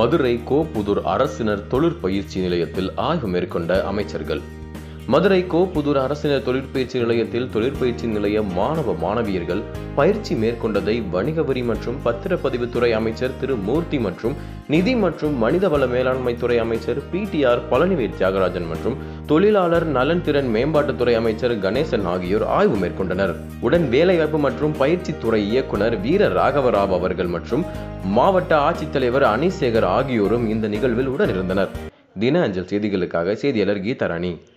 மதுரை கோப்புதூர் அரசினர் தொழிற்பயிற்சி நிலையத்தில் ஆய்வு மேற்கொண்ட அமைச்சர்கள் மதுரை கோப்புதூர் அரசினர் தொழிற்பயிற்சி நிலையத்தில் தொழிற்பயிற்சி நிலைய மாணவ மாணவியர்கள் பயிற்சி மேற்கொண்டதை வணிக வரி மற்றும் பத்திரப்பதிவுத்துறை அமைச்சர் திரு மூர்த்தி மற்றும் நிதி மற்றும் மனிதவள மேலாண்மை துறை அமைச்சர் பிடிஆர் பழனிவேல் தியாகராஜன் மற்றும் தொழிலாளர் நலன் திறன் மேம்பாட்டுத்துறை அமைச்சர் கணேசன் ஆகியோர் ஆய்வு மேற்கொண்டனர் உடன் வேலைவாய்ப்பு மற்றும் பயிற்சி துறை இயக்குனர் வீர ராகவராவ் அவர்கள் மற்றும் மாவட்ட ஆட்சித்தலைவர் அனிசேகர் ஆகியோரும் இந்த நிகழ்வில் உடனிருந்தனர் தின அஞ்சல் செய்திகளுக்காக செய்தியாளர் கீதாராணி